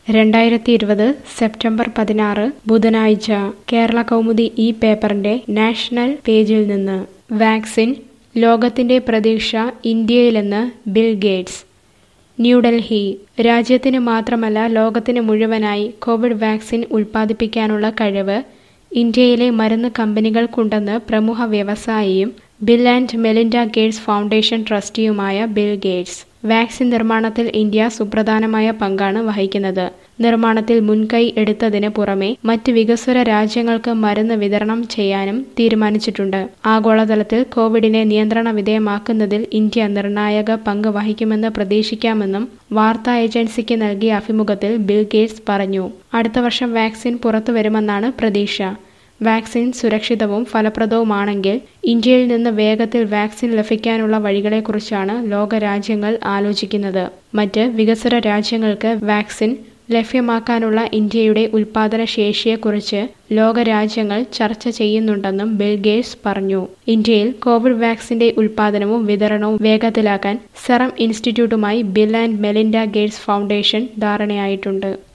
രണ്ടായിരത്തി ഇരുപത് സെപ്റ്റംബർ പതിനാറ് ബുധനാഴ്ച കേരള കൗമുദി ഈ പേപ്പറിന്റെ നാഷണൽ പേജിൽ നിന്ന് വാക്സിൻ ലോകത്തിന്റെ പ്രതീക്ഷ ഇന്ത്യയിലെന്ന് ബിൽ ഗേറ്റ്സ് ന്യൂഡൽഹി രാജ്യത്തിന് മാത്രമല്ല ലോകത്തിന് മുഴുവനായി കോവിഡ് വാക്സിൻ ഉൽപ്പാദിപ്പിക്കാനുള്ള കഴിവ് ഇന്ത്യയിലെ മരുന്ന് കമ്പനികൾക്കുണ്ടെന്ന് പ്രമുഖ വ്യവസായിയും Bill and Melinda Gates Foundation ട്രസ്റ്റിയുമായ ബിൽ ഗേറ്റ്സ് വാക്സിൻ നിർമ്മാണത്തിൽ ഇന്ത്യ സുപ്രധാനമായ പങ്കാണ് വഹിക്കുന്നത് നിർമ്മാണത്തിൽ മുൻകൈ എടുത്തതിന് പുറമെ മറ്റ് വികസ്വര രാജ്യങ്ങൾക്ക് മരുന്ന് വിതരണം ചെയ്യാനും തീരുമാനിച്ചിട്ടുണ്ട് ആഗോളതലത്തിൽ കോവിഡിനെ നിയന്ത്രണ വിധേയമാക്കുന്നതിൽ ഇന്ത്യ നിർണായക പങ്ക് വഹിക്കുമെന്ന് പ്രതീക്ഷിക്കാമെന്നും വാർത്താ ഏജൻസിക്ക് നൽകിയ അഭിമുഖത്തിൽ ബിൽ ഗേറ്റ്സ് പറഞ്ഞു അടുത്ത വർഷം വാക്സിൻ പുറത്തുവരുമെന്നാണ് പ്രതീക്ഷ വാക്സിൻ സുരക്ഷിതവും ഫലപ്രദവുമാണെങ്കിൽ ഇന്ത്യയിൽ നിന്ന് വേഗത്തിൽ വാക്സിൻ ലഭിക്കാനുള്ള വഴികളെക്കുറിച്ചാണ് ലോകരാജ്യങ്ങൾ ആലോചിക്കുന്നത് മറ്റ് വികസ്വര രാജ്യങ്ങൾക്ക് വാക്സിൻ ലഭ്യമാക്കാനുള്ള ഇന്ത്യയുടെ ഉൽപാദന ശേഷിയെക്കുറിച്ച് ലോകരാജ്യങ്ങൾ ചർച്ച ചെയ്യുന്നുണ്ടെന്നും ബിൽ ഗേറ്റ്സ് പറഞ്ഞു ഇന്ത്യയിൽ കോവിഡ് വാക്സിന്റെ ഉൽപാദനവും വിതരണവും വേഗത്തിലാക്കാൻ സെറം ഇൻസ്റ്റിറ്റ്യൂട്ടുമായി Bill and Melinda Gates Foundation ധാരണയായിട്ടുണ്ട്